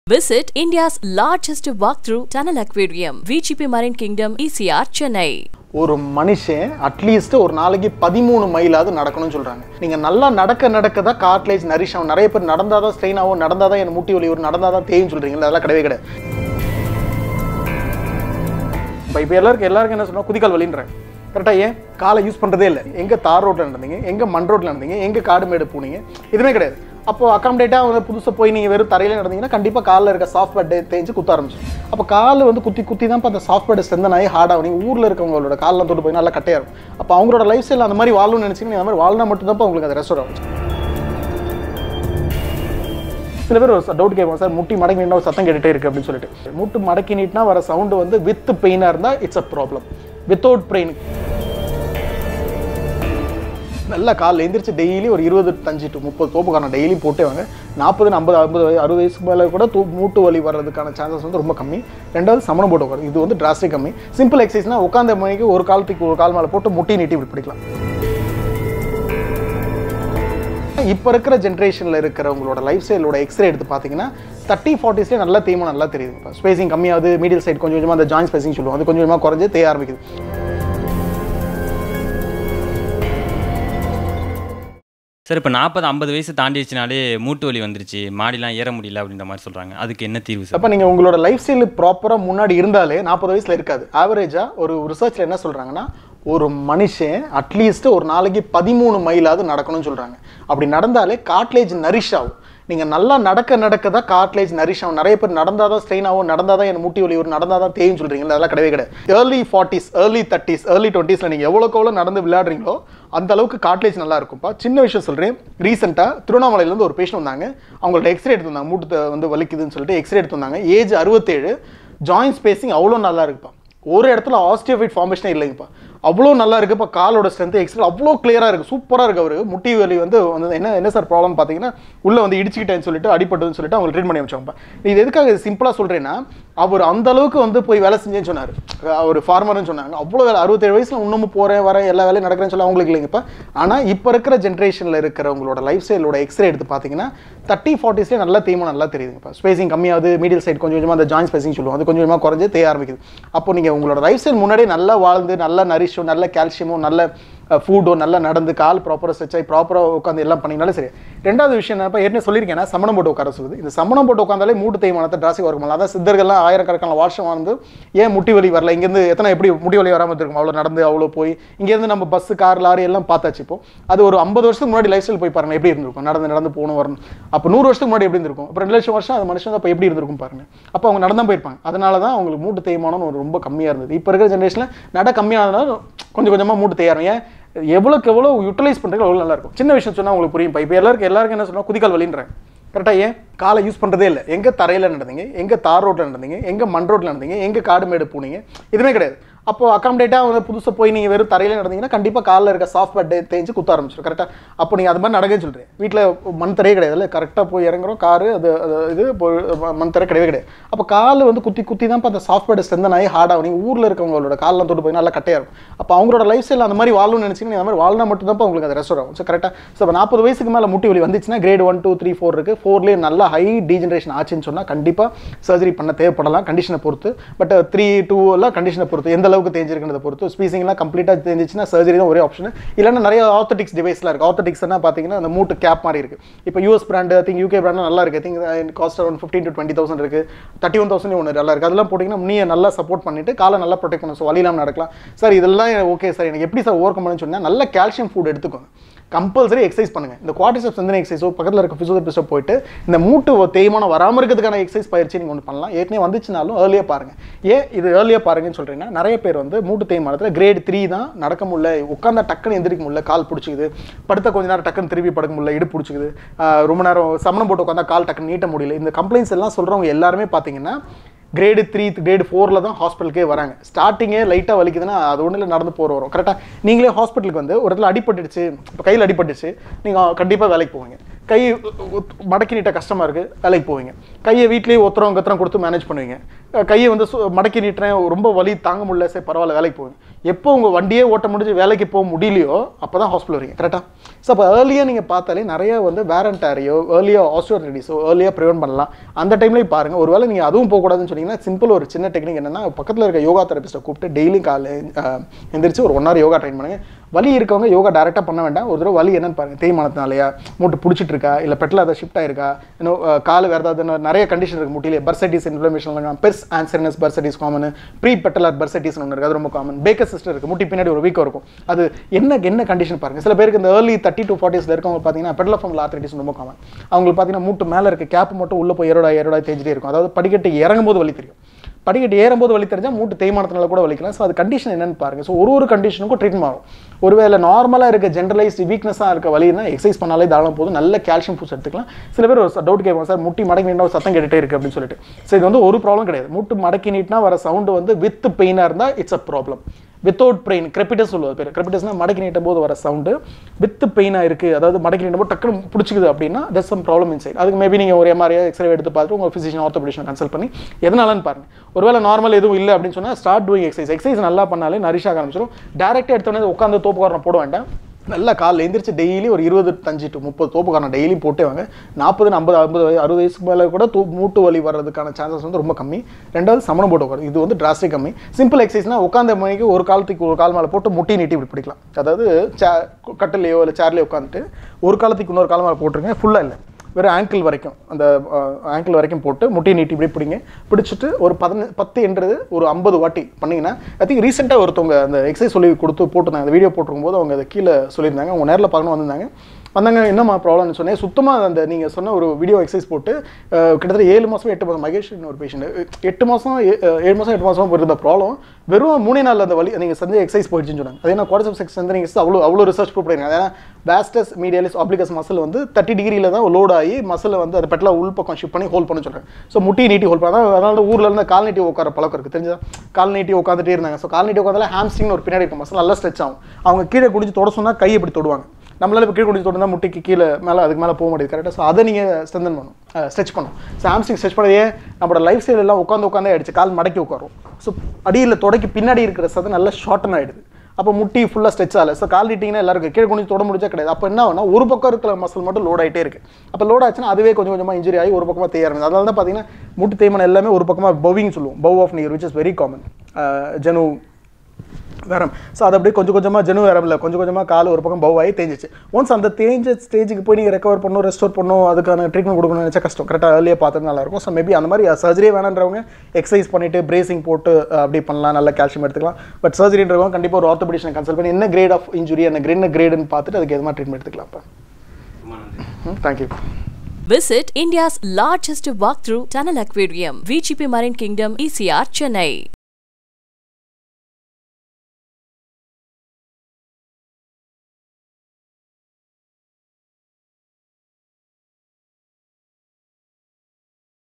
Visit India's largest walkthrough tunnel aquarium, VGP Marine Kingdom, ECR, Chennai. ஒரு மனுஷன் at least ஒரு நாளைக்கு பதிமூணு மைலாவது நடக்கணும்னு சொல்றாங்க நீங்க நல்லா நடக்க நடக்க தான் கார்ட்லேஜ் நரிஷ் ஆகும் நிறைய பேர் நடந்தாதான் ஸ்ட்ரெயின் ஆகும் நடந்தாதான் என் முட்டி வலி வரும் நடந்தாதான் தேயும் சொல்றீங்களா அதெல்லாம் கிடையவே கிடையாது இப்போ இப்போ எல்லாருக்கும் எல்லாருக்கும் என்ன சொன்னா குதிக்கால் வலின்றாங்க கரெக்டாக ஏன் காலை யூஸ் பண்ணுறதே இல்லை எங்கே தார் ரோட்டில் நடந்தீங்க எங்கே மண் ரோட்டில் நடந்தீங்க எங்கே காடு மேடு போனீங்க எதுவுமே கிடையாது அப்போ அக்காமடேட்டாக வந்து புதுசாக போய் நீங்கள் வெறும் தரையில் நடந்தீங்கன்னா கண்டிப்பாக காலில் இருக்க சாஃப்ட் பேட் தேஞ்சு குத்த ஆரம்பிச்சிடும் அப்போ காலில் வந்து குத்தி குத்தி தான் அந்த சாஃப்ட் பேட் ஸ்ட்ரென்தன் ஆகி ஹார்ட் ஆகும் நீங்கள் ஊரில் இருக்கவங்களோட காலெலாம் தொட்டு போய் நல்லா கட்டையாக இருக்கும் அப்போ அவங்களோட லைஃப் ஸ்டைல் அந்த மாதிரி வாழணும்னு நினச்சிங்கன்னா அந்த மாதிரி வாழ்னா மட்டும்தான் உங்களுக்கு அது ரெஸ்டோர் ஆகும் சில பேர் ஒரு டவுட் கேட்பாங்க சார் முட்டி மடக்கி நீட்டினா ஒரு சத்தம் கேட்டுட்டே இருக்கு அப்படின்னு சொல்லிட்டு முட்டு மடக்கி நீட்டினா வர சவுண்டு வந்து வித் பெயினாக இருந்தால் it's a problem without pain நல்லா காலைல எந்திரிச்சு டெய்லி ஒரு இருபத்தஞ்சு டு முப்பது தோப்புக்கான டெய்லி போட்டே வாங்க நாற்பது ஐம்பது ஐம்பது வயசு அறுபது வயசுக்கு மேலே கூட தூ மூட்டு வலி வர்றதுக்கான சான்சஸ் வந்து ரொம்ப கம்மி ரெண்டாவது சமணம் போட்டு உட்காரும் இது வந்து டிராஸ்டிக் கம்மி சிம்பிள் எக்ஸசைஸ்னா உட்காந்த மணிக்கு ஒரு காலத்துக்கு ஒரு கால் மேலே போட்டு முட்டி நீட்டி இப்படி பிடிக்கலாம் இப்போ இருக்கிற ஜென்ரேஷனில் இருக்கிறவங்களோட லைஃப் ஸ்டைலோட எக்ஸ்ரே எடுத்து பார்த்தீங்கன்னா தேர்ட்டி ஃபார்ட்டிஸ்லேயே நல்லா தேய்மா நல்லா தெரியுது இப்போ ஸ்பேசிங் கம்மியாகுது மீடியல் சைடு கொஞ்சம் கொஞ்சமாக அந்த ஜாயின் ஸ்பேசிங் சொல்லுவோம் அது கொஞ்சம் கொஞ்சமாக குறைஞ்சு தேய ஆரம்பிக்குது சார் இப்போ நாற்பது ஐம்பது வயசு தாண்டிடுச்சுனாலே மூட்டு வலி வந்துருச்சு மாடிலாம் ஏற முடியல அப்படின்ற மாதிரி சொல்கிறாங்க அதுக்கு என்ன தீர்வு சார் அப்போ நீங்கள் உங்களோட லைஃப் ஸ்டைல் ப்ராப்பராக முன்னாடி இருந்தாலே நாற்பது வயசில் இருக்காது ஆவரேஜாக ஒரு ரிசர்ச்சில் என்ன சொல்கிறாங்கன்னா ஒரு மனுஷன் அட்லீஸ்ட் ஒரு நாளைக்கு பதிமூணு மைலாவது நடக்கணும்னு சொல்கிறாங்க அப்படி நடந்தாலே காட்லேஜ் நரிஷ் ஆகும் நீங்கள் நல்லா நடக்க நடக்க தான் கார்ட்லேஜ் நரிஷ் ஆகும் நிறைய பேர் நடந்தால் தான் ஸ்ட்ரெயின் ஆகும் நடந்தால் தான் என் முட்டி வலி வரும் நடந்தால் தான் தேயும் சொல்கிறீங்களா அதெல்லாம் கிடையவே கிடையாது early forties early thirties early டுவெண்ட்டீஸில் நீங்கள் எவ்வளோக்கு எவ்வளோ நடந்து விளையாடுறீங்களோ அந்த அளவுக்கு கார்ட்லேஜ் நல்லா இருக்கும்ப்பா சின்ன விஷயம் சொல்கிறேன் ரீசெண்டாக திருவண்ணாமலையிலேருந்து ஒரு பேஷண்ட் வந்தாங்க அவங்கள்ட்ட எக்ஸ்ரே எடுத்து வந்தாங்க மூட்டு வந்து வலிக்குதுன்னு சொல்லிட்டு எக்ஸ்ரே எடுத்து வந்தாங்க ஏஜ் அறுபத்தேழு ஜாயின்ட் ஸ்பேசிங் அவ்வளோ நல்லா இருக்குப்பா ஒரு இடத்துல ஆஸ்டியோஃபைட் ஃபார்மேஷனே இல்லைங்கப்பா அவ்வளோ நல்லா இருக்கு இப்போ காலோட ஸ்ட்ரென்த் எக்ஸ்ட்ரா அவ்வளோ கிளியராக இருக்குது சூப்பராக இருக்கு அவரு முட்டி வலி வந்து வந்து என்ன என்ன சார் ப்ராப்ளம் பார்த்தீங்கன்னா உள்ளே வந்து இடிச்சுக்கிட்டேன்னு சொல்லிட்டு அடிப்பட்டதுன்னு சொல்லிட்டு அவங்க ட்ரீட் பண்ணி அமைச்சாங்கப்பா இது எதுக்காக சிம்பிளாக சொல்கிறேன்னா அவர் அந்த அளவுக்கு வந்து போய் வேலை செஞ்சேன்னு சொன்னார் அவர் ஃபார்மர்னு சொன்னாங்க அவ்வளோ வேலை அறுபத்தேழு வயசில் இன்னமும் போகிறேன் வரேன் எல்லா வேலையும் நடக்கிறேன்னு சொல்லி அவங்களுக்கு இல்லைங்கப்பா ஆனால் இப்போ இருக்கிற ஜென்ரேஷனில் இருக்கிறவங்களோட லைஃப் ஸ்டைலோட எக்ஸ்ரே எடுத்து பார்த்தீங்கன்னா தேர்ட்டி ஃபார்ட்டிஸ்லேயே நல்லா தேய்மா நல்லா தெரியுதுங்கப்பா ஸ்பேசிங் கம்மியாகுது மீடியல் சைடு கொஞ்சம் கொஞ்சமாக அந்த ஜாயின் ஸ்பேசிங் சொல்லுவோம் அது கொஞ்சம் கொஞ்சமாக குறைஞ்சு தேய ஆரம்பிக்குது அப்போ நீங்கள் உங்களோட லைஃப் ஸ்டைல் முன்னாடியே நல்லா வாழ்ந்து நல்ல நரிஷும் நல்ல கால்சியமும் நல்ல ஃபுட்டோ நல்லா நடந்து கால் ப்ராப்பராக ஸ்ட்ரெச் ஆகி ப்ராப்பராக உட்காந்து எல்லாம் பண்ணிங்கனாலும் சரி ரெண்டாவது விஷயம் என்ன இப்போ ஏற்கனவே சொல்லியிருக்கேன்னா சமணம் போட்டு உட்கார சொல்லுது இந்த சமணம் போட்டு உட்காந்தாலே மூட்டு தேய்மானத்தை டிராசிக் இருக்கும் அதான் சித்தர்கள்லாம் ஆயிரக்கணக்கான வருஷம் வந்து ஏன் முட்டி வலி வரல இங்கேருந்து எத்தனை எப்படி முட்டி வலி வராமல் இருக்கும் அவ்வளோ நடந்து அவ்வளோ போய் இங்கேருந்து நம்ம பஸ் கார் லாரி எல்லாம் பார்த்தாச்சு இப்போ அது ஒரு ஐம்பது வருஷத்துக்கு முன்னாடி லைஃப் ஸ்டைல் போய் பாருங்க எப்படி இருந்திருக்கும் நடந்து நடந்து போகணும் வரணும் அப்போ நூறு வருஷத்துக்கு முன்னாடி எப்படி இருந்திருக்கும் அப்புறம் ரெண்டு லட்சம் வருஷம் அது மனுஷன் அப்போ எப்படி இருந்திருக்கும் பாருங்க அப்போ அவங்க நடந்து போயிருப்பாங்க அதனால தான் அவங்களுக்கு மூட்டு தேய்மானம் ஒரு ரொம்ப கம்மியாக இருந்தது இப்போ இருக்கிற ஜென்ரேஷனில் நட கம்மியானதுனால கொஞ்சம் கொஞ்சமாக மூட்டு தேயாரும் ஏன் எவ்வளோக்கு எவ்வளோ யூட்டிலைஸ் பண்ணுறீங்க அவ்வளோ நல்லா இருக்கும் சின்ன விஷயம் சொன்னால் உங்களுக்கு புரியும் இப்போ எல்லாருக்கும் எல்லாருக்கும் என்ன சொன்னால் குதிக்கால் வலின்றாங்க கரெக்டாக ஏன் காலை யூஸ் பண்ணுறதே இல்லை எங்கே தரையில் நடந்தீங்க எங்கே தார் ரோட்டில் நடந்தீங்க எங்கே மண் ரோட்டில் நடந்தீங்க எங்கே காடு மேடு போனீங்க எதுவுமே கிடையாது அப்போ அக்காமடேட்டாக வந்து புதுசாக போய் நீங்கள் வெறும் தரையில் நடந்தீங்கன்னா கண்டிப்பாக காலில் இருக்க சாஃப்ட் பேட் தேஞ்சு குத்த ஆரம்பிச்சிடும் கரெக்டாக அப்போ நீங்கள் அது மாதிரி நடக்கன்னு சொல்கிறேன் வீட்டில் மண் தரையே கிடையாது இல்லை கரெக்டாக போய் இறங்குறோம் காரு அது அது இது இப்போ மண் தரை கிடையவே கிடையாது அப்போ கால் வந்து குத்தி குத்தி தான் அந்த சாஃப்ட் பேட் ஸ்ட்ரென்தன் ஆகி ஹார்ட் ஆகும் நீங்கள் ஊரில் இருக்கவங்களோட காலெலாம் தொட்டு போய் நல்லா கட்டையாக இருக்கும் அப்போ அவங்களோட லைஃப் ஸ்டைல் அந்த மாதிரி வாழணும்னு நினச்சிங்கன்னா அந்த மாதிரி வாழ்னா மட்டும் தான் உங்களுக்கு அது ரெஸ்டோர் ஆகும் ஸோ கரெக்டாக ஸோ இப்போ நாற்பது வயசுக்கு மேலே முட்டி வலி வந்துச்சுன்னா grade one two three four இருக்குது ஃபோர்லேயே நல்லா ஹை டீஜென்ரேஷன் ஆச்சுன்னு சொன்னால் கண்டிப்பாக சர்ஜரி பண்ண தேவைப்படலாம் கண்டிஷனை பொறுத்து பட் த்ரீ டூ எல்லாம் கண்டிஷனை பொறுத்து எந்த அளவுக்கு தேஞ்சிருக்குன்றதை பொறுத்து ஸ்பீசிங்லாம் கம்ப்ளீட்டாக தெரிஞ்சிச்சுன்னா சர்ஜரி தான் ஒரே ஆப்ஷன் இல்லைன்னா நிறைய ஆர்த்தடிக்ஸ் டிவைஸ்லாம் இருக்குது ஆர்த்தடிக்ஸ்னா பார்த்தீங்கன்னா அந்த மூட்டு கேப் மாதிரி இருக்குது இப்போ US brand I think UK brand நல்லா இருக்குது I think cost around fifteen to twenty thousand இருக்குது தேர்ட்டி ஒன் தௌசண்ட் ஒன்று நல்லா இருக்குது அதெல்லாம் போட்டிங்கன்னா நீ நல்லா சப்போர்ட் பண்ணிட்டு காலை நல்லா ப்ரொடெக்ட் பண்ணணும் ஸோ வழியில்லாமல் நடக்கலாம் சார் இதெல்லாம் ஓகே சார் எனக்கு எப்படி சார் ஓவர் கம் பண்ணணும்னு சொன்னால் நல்ல கால்சியம் ஃபுட் எடுத்துக்கோங்க கம்பல்சரி எக்ஸசைஸ் பண்ணுங்க இந்த குவார்டிசப் சிந்தனை எக்ஸசைஸோ பக்கத்தில் இருக்க ஃபிசியோதெரபிஸ்டோ போயிட்டு இந்த மூட்டு தேய்மானம் வராமல் இருக்கிறதுக்கான எக்ஸசைஸ் பயிற்சி நீங்கள் ஒன்று பண்ணலாம் ஏற்கனவே வந்துச்சுனாலும் ஏர்லியாக பாருங்க ஏன் இது ஏர்லியாக பாருங்கன்னு சொல்கிறீங்கன்னா நிறைய பேர் வந்து மூட்டு தேய்மானத்தில் கிரேட் த்ரீ தான் நடக்க முடியல உட்காந்தா டக்குன்னு எந்திரிக்க முடியல கால் பிடிச்சிக்குது படுத்த கொஞ்ச நேரம் டக்குன்னு திருப்பி படுக்க முடியல இடு பிடிச்சிக்குது ஆஹ் ரொம்ப நேரம் சமணம் போட்டு உட்காந்தா கால் டக்குன்னு நீட்ட முடியல இந்த கம்ப்ளைண்ட்ஸ் எல்லாம் சொல்கிறவங்க எல்லாருமே பார்த்தீங்கன்னா கிரேடு த்ரீ கிரேடு ஃபோரில் தான் ஹாஸ்பிட்டலுக்கே வராங்க ஸ்டார்டிங்கே லைட்டாக வலிக்குதுன்னா அது ஒன்றில் நடந்து போகிற வரும் கரெக்டாக நீங்களே ஹாஸ்பிட்டலுக்கு வந்து ஒரு இடத்துல அடிபட்டுடுச்சு இப்போ கையில் அடிபட்டுச்சு நீங்கள் கண்டிப்பாக வேலைக்கு போவீங்க கை மடக்கி நீட்ட கஷ்டமாக இருக்குது வேலைக்கு போவீங்க கையை வீட்லேயே ஒத்துறோம் கத்துறோம் கொடுத்து மேனேஜ் பண்ணுவீங்க அஹ் கையை வந்து சு- மடக்கி நீட்டுறேன் ரொம்ப வலி தாங்க முடியல சரி பரவாயில்ல வேலைக்கு போவீங்க எப்போ உங்கள் வண்டியே ஓட்ட முடிஞ்சு வேலைக்கு போக முடியலையோ அப்போ தான் ஹாஸ்பிட்டல் வரீங்க கரெக்டாக ஸோ அப்போ ஏர்லியாக நீங்கள் பார்த்தாலே நிறைய வந்து வேரண்டாரியோ ஏர்லியாக ஆஸ்ட்ரோடிஸோ ஏர்லியாக ப்ரிவென்ட் பண்ணலாம் அந்த டைம்லேயும் பாருங்கள் ஒருவேளை நீங்கள் அதுவும் போகக்கூடாதுன்னு சொன்னீங்கன்னா சிம்பிள் ஒரு சின்ன டெக்னிக் என்னன்னா பக்கத்தில் இருக்க யோகா தெரபிஸ்ட்டை கூப்பிட்டு டெய்லி காலைல எந்திரிச்சு ஒரு ஒன் ஹவர் யோகா ட்ரைன் பண்ணுங்க வலி இருக்கவங்க யோகா டேரெக்டாக பண்ண வேண்டாம் ஒரு தடவை வலி என்னன்னு பாருங்க தேய்மானத்தினாலயா மூட்டு பிடிச்சிட்டு இருக்கா இல்லை பெட்டில் அதை ஷிஃப்ட் ஆயிருக்கா இன்னும் அஹ், கால் வேறு ஏதாவது இன்னும் நிறைய கண்டிஷன் இருக்கு முட்டிலே bursitis inflammation pes anserinus bursitis common pre patellar bursitis ஒன்று இருக்குது அது ரொம்ப காமன் பேக்கர் சிஸ்டர் இருக்குது முட்டி பின்னாடி ஒரு வீக்கம் இருக்கும் அது என்ன என்ன கண்டிஷன் பாருங்க சில பேருக்கு இந்த ஏர்லி தேர்ட்டி டு ஃபார்ட்டிஸில் இருக்கவங்க பார்த்தீங்கன்னா பெடல் ஃபார்மில் ஆர்த்ரைட்டிஸ் ரொம்ப காமன் அவங்களுக்கு பார்த்தீங்கன்னா மூட்டு மேலே இருக்க கேப் மட்டும் உள்ளே போய் எரோடா எரோடா தேஞ்சிட்டே இருக்கும் அதாவது படிக்கட்டு இறங்கும் போது வலி தெரியும் படிக்கட்டு ஏறும்போது வலி தெரிஞ்சால் மூட்டு தேய்மானத்தினால கூட வலிக்கலாம் ஸோ அது கண்டிஷன் என்னன்னு பாருங்க ஸோ ஒரு ஒரு கண்டிஷனுக்கும் ட்ரீட்மெண்ட் ஆகும் ஒருவேளை நார்மலாக இருக்க ஜென்ரலைஸ்டு வீக்னஸாக இருக்க வலினா எக்ஸசைஸ் பண்ணாலே தாராளம் போதும் நல்ல கால்சியம் ஃபுட்ஸ் எடுத்துக்கலாம் சில பேர் ஒரு டவுட் கேட்பாங்க சார் முட்டி மடக்கி நீட்டா ஒரு சத்தம் கேட்டுட்டே இருக்கு அப்படின்னு சொல்லிட்டு ஸோ இது வந்து ஒரு ப்ராப்ளம் கிடையாது மூட்டு மடக்கி நீட்டினா வர சவுண்டு வந்து வித் பெயினாக இருந்தால் it's a problem without pain crepitus சொல்லுவார் பேர் கிரெபிட்டஸ்னா மடக்கி நீட்டும் போது வர சவுண்டு வித் பெயினாக இருக்குது அதாவது மடக்கி நீட்டும் போது டக்குனு பிடிச்சிக்குது அப்படின்னா தட்ஸ் சம் ப்ராப்ளம் இன்சைட் அதுக்கு மேபி நீங்கள் ஒரு எம்ஆர்ஐ எக்ஸ்ரே எடுத்து பார்த்துட்டு உங்கள் ஃபிசிஷியன் ஆர்த்தோபெடிஷன் கன்சல்ட் பண்ணி எதனாலன்னு பாருங்க ஒருவேளை நார்மல் எதுவும் இல்லை அப்படின்னு சொன்னால் ஸ்டார்ட் டூயிங் எக்ஸசைஸ் எக்ஸசைஸ் நல்லா பண்ணாலே நரிஷாக ஆரம்பிச்சிடும் டேரெக்டாக எடுத்தோடனே உட்காந்து தோப்புக்காரனை போட வேண்டாம் நல்லா காலைல எந்திரிச்சு டெய்லி ஒரு இருபத்தஞ்சு டு முப்பது தோப்புக்காரன் டெய்லி போட்டே வாங்க நாற்பது ஐம்பது ஐம்பது வயசு அறுபது வயசுக்கு மேலே கூட தூ மூட்டு வலி வர்றதுக்கான சான்சஸ் வந்து ரொம்ப கம்மி ரெண்டாவது சமணம் போட்டு உட்காரும் இது வந்து டிராஸ்டிக் கம்மி சிம்பிள் எக்ஸசைஸ்னா உட்காந்த மணிக்கு ஒரு காலத்துக்கு ஒரு கால் மேலே போட்டு முட்டி நீட்டி இப்படி பிடிக்கலாம் அதாவது சே கட்டிலையோ இல்லை சேர்லையோ உட்காந்துட்டு ஒரு காலத்துக்கு இன்னொரு கால் மேலே போட்டுருங்க ஃபுல்லாக இல்லை வெறும் ஆங்கிள் வரைக்கும் அந்த ஆங்கிள் வரைக்கும் போட்டு முட்டியை நீட்டி இப்படி பிடிங்க பிடிச்சிட்டு ஒரு பதின பத்து என்றது ஒரு ஐம்பது வாட்டி பண்ணீங்கன்னா ஐ திங்க் ரீசெண்டாக ஒருத்தவங்க அந்த எக்ஸசைஸ் சொல்லி கொடுத்து போட்டிருந்தாங்க அந்த வீடியோ போட்டிருக்கும் போது அவங்க அதை கீழே சொல்லியிருந்தாங்க அவங்க நேரில் பார்க்கணும் வந்திருந்தாங்க வந்தாங்க என்னம்மா ப்ராப்ளம்னு சொன்னேன் சுத்தமாக அந்த நீங்கள் சொன்ன ஒரு வீடியோ எக்ஸசைஸ் போட்டு அஹ், கிட்டத்தட்ட ஏழு மாதம் எட்டு மாதம் மகேஷ் ஒரு பேஷண்ட் எட்டு மாதம் ஏழு மாதம் எட்டு மாதம் இருந்த ப்ராப்ளம் வெறும் மூணே நாளில் அந்த வலி நீங்கள் செஞ்ச எக்ஸசைஸ் போயிடுச்சுன்னு சொன்னாங்க அதே நான் குவார்டர் செக்ஸ் வந்து நீங்கள் அவ்வளோ அவ்வளோ ரிசர்ச் ப்ரூவ் பண்ணிருக்காங்க ஏன்னா வேஸ்டஸ் மீடியாலிஸ் ஆப்ளிகஸ் மசில் வந்து தேர்ட்டி டிகிரியில் தான் லோட் ஆகி மசில் வந்து அது பெட்டில் உள் பக்கம் ஷிஃப்ட் பண்ணி ஹோல்ட் பண்ண சொல்கிறாங்க ஸோ முட்டி நீட்டி ஹோல்ட் பண்ணா அதனால ஊரில் இருந்து கால் நீட்டி உட்கார பழக்கம் இருக்குது தெரிஞ்சதா கால் நீட்டி உட்காந்துட்டே இருந்தாங்க ஸோ கால் நீட்டி உட்காந்தால ஹாம்ஸ்ட்ரிங்னு ஒரு பின்னாடி இருக்கும் மசில் நல்லா ஸ்ட்ரெச் ஆகும் அவங்க கீழே குடிச்சு தொட சொன்னால் கை இப்படி தொடுவாங்க நம்மளால இப்போ கீழே குடிச்சு தொடர்ந்தா முட்டிக்கு கீழே மேலே அதுக்கு மேலே போக முடியாது கரெக்டாக ஸோ அதை நீங்கள் ஸ்ட்ரென்தன் பண்ணணும் ஸ்ட்ரெச் பண்ணணும் ஸோ ஹாம்ஸ்ட்ரிங் ஸ்ட்ரெச் பண்ணதே நம்மளோட லைஃப் ஸ்டைல் எல்லாம் உட்காந்து உட்காந்தே ஆயிடுச்சு கால் மடக்கி உட்காரும் ஸோ அடியில் தொடக்கி பின்னாடி இருக்கிற சதை நல்லா ஷார்டன் ஆயிடுது அப்போ முட்டி ஃபுல்லாக ஸ்ட்ரெச் ஆகல ஸோ கால் நீட்டிங்கன்னா எல்லாருக்கும் கீழே குனிஞ்சு தொட முடிஞ்சா கிடையாது அப்போ என்ன ஆகும்னா ஒரு பக்கம் இருக்கிற மசில் மட்டும் லோட் ஆகிட்டே இருக்கு அப்போ லோட் ஆச்சுன்னா அதுவே கொஞ்சம் கொஞ்சமாக இன்ஜுரி ஆகி ஒரு பக்கமாக தேய ஆரம்பிச்சு அதனால தான் பார்த்தீங்கன்னா முட்டு தேய்மானம் எல்லாமே ஒரு பக்கமாக பவ்விங் சொல்லுவோம் bow of near which is very common genu varum so அது அப்படியே கொஞ்சம் கொஞ்சமாக ஜெனு வேரமில் கொஞ்சம் கொஞ்சமாக கால் ஒரு பக்கம் பவ் ஆகி தேஞ்சிச்சு ஒன்ஸ் அந்த தேஞ்ச ஸ்டேஜுக்கு போய் நீங்கள் ரெக்கவர் பண்ணணும் ரெஸ்டோர் பண்ணணும் அதுக்கான ட்ரீட்மெண்ட் கொடுக்கணும்னு நினச்சா கஷ்டம் கரெக்டாக ஏர்லியாக பார்த்தது நல்லாயிருக்கும் ஸோ மேபி அந்த மாதிரி சர்ஜரியே வேணான்றவங்க எக்ஸசைஸ் பண்ணிவிட்டு பிரேசிங் போட்டு அஹ், அப்படி பண்ணலாம் நல்ல கால்சியம் எடுத்துக்கலாம் பட் சர்ஜரின்றவங்க கண்டிப்பாக ஒரு ஆர்த்தோபெடிஷனை கன்சல்ட் பண்ணி என்ன கிரேட் ஆஃப் இன்ஜுரி என்ன கிரேட் கிரேடுன்னு பார்த்துட்டு அதுக்கு எது மாதிரி ட்ரீட்மெண்ட் எடுத்துக்கலாம் இப்போ thank you Visit India's largest walkthrough tunnel aquarium, VGP Marine Kingdom, ECR, Chennai.